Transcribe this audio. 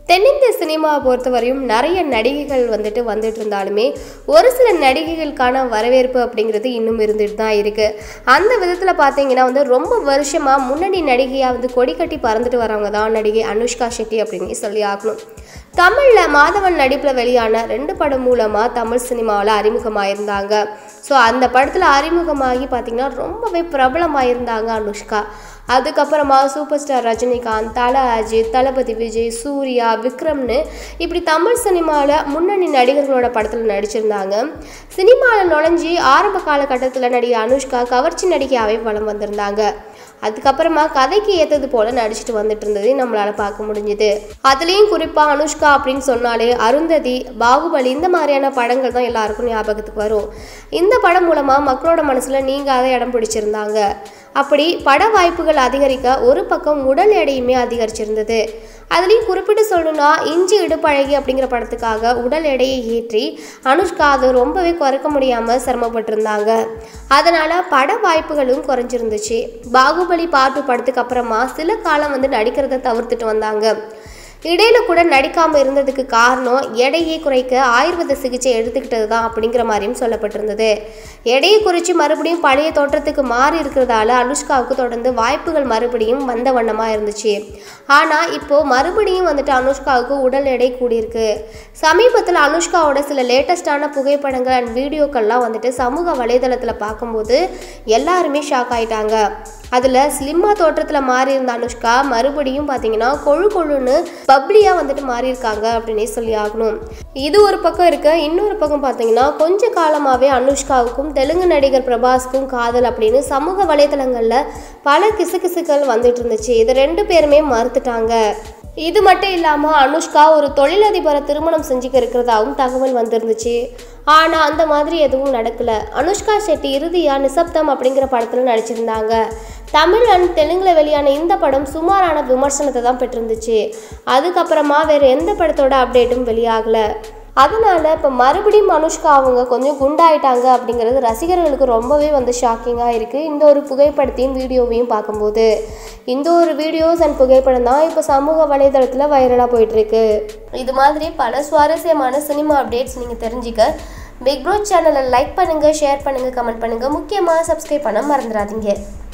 தென்னிந்திய சினிமாவை பொறுத்தவரையும் நிறைய நடிகைகள் வந்துட்டு வந்துட்டு இருந்தாலுமே ஒரு சில நடிகைகளுக்கான வரவேற்பு அப்படிங்கிறது இன்னும் இருந்துட்டு தான் இருக்கு அந்த விதத்தில் பார்த்தீங்கன்னா வந்து ரொம்ப வருஷமாக முன்னணி நடிகையாக வந்து கொடி கட்டி பறந்துட்டு வரவங்க தான் நடிகை அனுஷ்கா ஷெட்டி அப்படின்னு சொல்லி ஆகணும் தமிழில் மாதவன் நடிப்பில் வெளியான ரெண்டு படம் மூலமாக தமிழ் சினிமாவில் அறிமுகமாயிருந்தாங்க ஸோ அந்த படத்தில் அறிமுகமாகி பார்த்திங்கன்னா ரொம்பவே பிரபலமாயிருந்தாங்க அனுஷ்கா அதுக்கப்புறமா சூப்பர் ஸ்டார் ரஜினிகாந்த் தல அஜித் தளபதி விஜய் சூர்யா விக்ரம்னு இப்படி தமிழ் சினிமாவில் முன்னணி நடிகர்களோட படத்தில் நடிச்சிருந்தாங்க சினிமாவில் நுழைஞ்சி ஆரம்ப காலகட்டத்தில் நடிகை அனுஷ்கா கவர்ச்சி நடிகையாகவே வலம் வந்திருந்தாங்க அதுக்கப்புறமா கதைக்கு ஏற்றது போல நடிச்சிட்டு வந்துட்டு இருந்ததை நம்மளால பார்க்க முடிஞ்சுது அதுலேயும் குறிப்பாக அனுஷ்கா அப்படின்னு சொன்னாலே அருந்ததி பாகுபலி இந்த மாதிரியான படங்கள் தான் எல்லாருக்கும் ஞாபகத்துக்கு வரும் இந்த படம் மூலமாக மக்களோட மனசில் நீங்காத இடம் பிடிச்சிருந்தாங்க அப்படி பட வாய்ப்புகள் அதிகரிக்க ஒரு பக்கம் உடல் எடையுமே அதிகரிச்சிருந்தது அதுலேயும் குறிப்பிட்டு சொல்லணும்னா இஞ்சி இடுப்பழகி அப்படிங்கிற படத்துக்காக உடல் எடையை ஏற்றி அனுஷ்கா அதை ரொம்பவே குறைக்க முடியாமல் சிரமப்பட்டிருந்தாங்க அதனால் பட வாய்ப்புகளும் குறைஞ்சிருந்துச்சு பாகுபலி பாட்டு படத்துக்கு அப்புறமா சில காலம் வந்து நடிக்கிறத தவிர்த்துட்டு வந்தாங்க இடையில கூட நடிக்காமல் இருந்ததுக்கு காரணம் எடையை குறைக்க ஆயுர்வேத சிகிச்சை எடுத்துக்கிட்டது தான் அப்படிங்கிற மாதிரியும் சொல்லப்பட்டிருந்தது எடையை குறித்து மறுபடியும் பழைய தோற்றத்துக்கு மாறி இருக்கிறதால அனுஷ்காவுக்கு தொடர்ந்து வாய்ப்புகள் மறுபடியும் வந்த வண்ணமாக இருந்துச்சு ஆனால் இப்போது மறுபடியும் வந்துட்டு அனுஷ்காவுக்கு உடல் எடை கூடியிருக்கு சமீபத்தில் அனுஷ்காவோட சில லேட்டஸ்டான புகைப்படங்கள் அண்ட் வீடியோக்கள்லாம் வந்துட்டு சமூக வலைதளத்தில் பார்க்கும்போது எல்லாருமே ஷாக் ஆயிட்டாங்க அதில் ஸ்லிம்மா தோற்றத்தில் மாறி இருந்த அனுஷ்கா மறுபடியும் பார்த்தீங்கன்னா கொழு கொழுன்னு பப்ளியாக வந்துட்டு மாறியிருக்காங்க அப்படின்னே சொல்லி ஆகணும் இது ஒரு பக்கம் இருக்க இன்னொரு பக்கம் பார்த்தீங்கன்னா கொஞ்ச காலமாகவே அனுஷ்காவுக்கும் தெலுங்கு நடிகர் பிரபாஸ்க்கும் காதல் அப்படின்னு சமூக வலைதளங்களில் பல கிசுகிசுக்கள் வந்துட்டு இருந்துச்சு இது ரெண்டு பேருமே மறுத்துட்டாங்க இது மட்டும் இல்லாமல் அனுஷ்கா ஒரு தொழிலதிபரை திருமணம் செஞ்சுக்க இருக்கிறதாவும் தகவல் வந்திருந்துச்சு ஆனால் அந்த மாதிரி எதுவும் நடக்கல அனுஷ்கா ஷெட்டி இறுதியாக நிசப்தம் அப்படிங்கிற படத்தில் நடிச்சிருந்தாங்க தமிழ் அண்ட் தெலுங்கில் வெளியான இந்த படம் சுமாரான விமர்சனத்தை தான் பெற்றிருந்துச்சு அதுக்கப்புறமா வேறு எந்த படத்தோட அப்டேட்டும் வெளியாகலை அதனால இப்போ மறுபடியும் அனுஷ்கா அவங்க கொஞ்சம் குண்டாயிட்டாங்க அப்படிங்கிறது ரசிகர்களுக்கு ரொம்பவே வந்து ஷாக்கிங்காக இருக்குது இந்த ஒரு புகைப்படத்தையும் வீடியோவையும் பார்க்கும்போது இந்த ஒரு வீடியோஸ் அண்ட் புகைப்படம் தான் இப்போ சமூக வலைதளத்தில் வைரலாக போயிட்டுருக்கு இது மாதிரி பல சுவாரஸ்யமான சினிமா அப்டேட்ஸ் நீங்கள் தெரிஞ்சுக்க பிக் ப்ரோ சேனலை லைக் பண்ணுங்கள் ஷேர் பண்ணுங்கள் கமெண்ட் பண்ணுங்கள் முக்கியமாக சப்ஸ்கிரைப் பண்ண மறந்துடாதீங்க